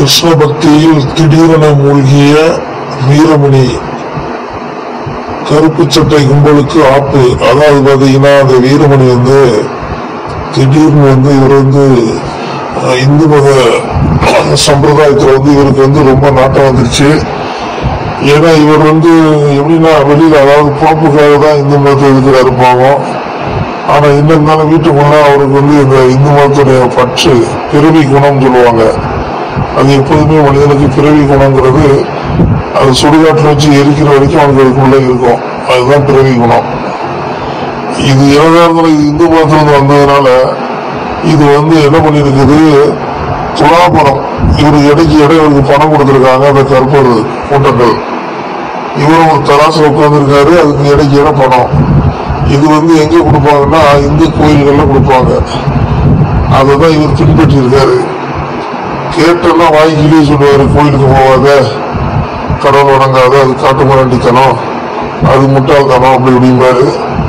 கிருஷ்ண பக்தியில் திடீரென மூழ்கிய வீரமணி கருப்பு சட்டை கும்பலுக்கு ஆப்பு அதாவது பாத்தீங்கன்னா அந்த வீரமணி வந்து திடீர்னு வந்து இவர் வந்து அஹ், இந்து மத சம்பிரதாயத்துல வந்து இவருக்கு வந்து ரொம்ப நாட்டம் வந்துருச்சு ஏன்னா இவர் வந்து எப்படின்னா வெளியில அதாவது பொழப்புக்காக தான் இந்து மதத்தை இருக்கிறாரு பாவம் ஆனா என்ன இருந்தாலும் வீட்டுக்குள்ள அவருக்கு வந்து இந்த இந்து மதத்துடைய பற்று பிறவி குணம் சொல்லுவாங்க அது எப்போதுமே மனிதனுக்கு பிறவி குணங்கிறது அது சுடுகாட்டில் வச்சு எரிக்கிற வரைக்கும் அவனுக்கு அதுக்குள்ள இருக்கும் அதுதான் பிறவி குணம் இது இளதாரத்தில் இது இந்து மதத்திலிருந்து வந்ததுனால இது வந்து என்ன பண்ணிருக்குது துலாபரம் இவரு இடைக்கு இடை இவருக்கு பணம் கொடுத்துருக்காங்க அந்த கற்பர் கூட்டங்கள் இவரும் ஒரு தராசுல உட்கார்ந்துருக்காரு அதுக்கு இடைக்கு இடம் பணம் இது வந்து எங்க கொடுப்பாங்கன்னா இந்து கோயில்கள்ல கொடுப்பாங்க அதை தான் இவர் பின்பற்றி இருக்காரு கேட்டோம்னா வாய்க்கிலேயே சொல்லுவாரு கோயிலுக்கு போவாத கடவுள் வணங்காத அது காட்டு முரண்டித்தனம் அது முட்டாள்தனம் அப்படி இப்படிம்பாரு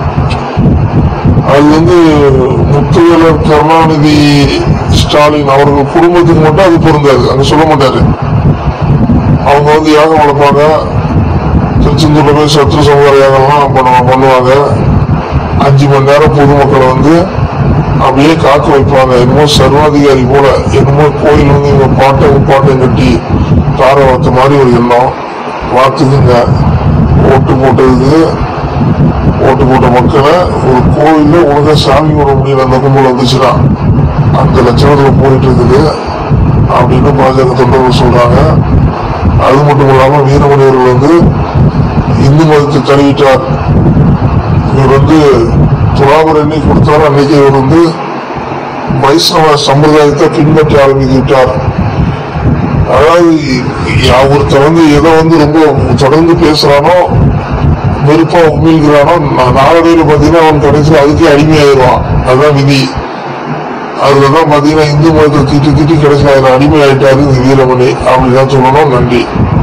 அது வந்து முத்துவேலர் கருணாநிதி ஸ்டாலின் அவர்கள் குடும்பத்துக்கு மட்டும் அது பொருந்தாது அங்க சொல்ல மாட்டாரு அவங்க வந்து யாகம் வளர்ப்பாங்க திருச்செந்தூர்ல போய் சத்ரு சமூக யாகம்லாம் பண்ணுவாங்க பண்ணுவாங்க அஞ்சு மணி நேரம் பொதுமக்களை வந்து அப்படியே காக்க வைப்பாங்க என்னமோ சர்வாதிகாரி போல என்னமோ கோயில் வந்து இவங்க பாட்டை பாட்டம் கட்டி தார வளர்த்த மாதிரி ஒரு எண்ணம் வாத்துக்குங்க ஓட்டு போட்டதுக்கு ஓட்டு போட்ட மக்களை ஒரு கோயில்ல ஒழுங்கா சாமி கும்பிட முடியல அந்த கும்பல் வந்துச்சுன்னா அந்த லட்சணத்துல போயிட்டு இருக்குது அப்படின்னு பாஜக தொண்டர்கள் சொல்றாங்க அது மட்டும் இல்லாம வீரமணி அவர்கள் வந்து இந்து மதத்தை தழுவிட்டார் இவர் வந்து துலாபர் என்னைக்கு கொடுத்தாரோ அன்னைக்கு இவர் வந்து வைஷ்ணவ சம்பிரதாயத்தை பின்பற்றி ஆரம்பித்து விட்டார் அதாவது யா- ஒருத்தன் வந்து எதை வந்து ரொம்ப தொடர்ந்து பேசுறானோ வெறுப்பா உமிழ்கிறானோ நா- நாளடைவில் பாத்தீங்கன்னா அவன் கடைசியில் அதுக்கே அடிமையாயிருவான் அதுதான் விதி அதுலதான் பாத்தீங்கன்னா இந்து மதத்தை திட்டி திட்டி கடைசியில் அதில் அடிமை ஆயிட்டாரு இந்த வீரமணி அப்படிதான் சொல்லணும் நன்றி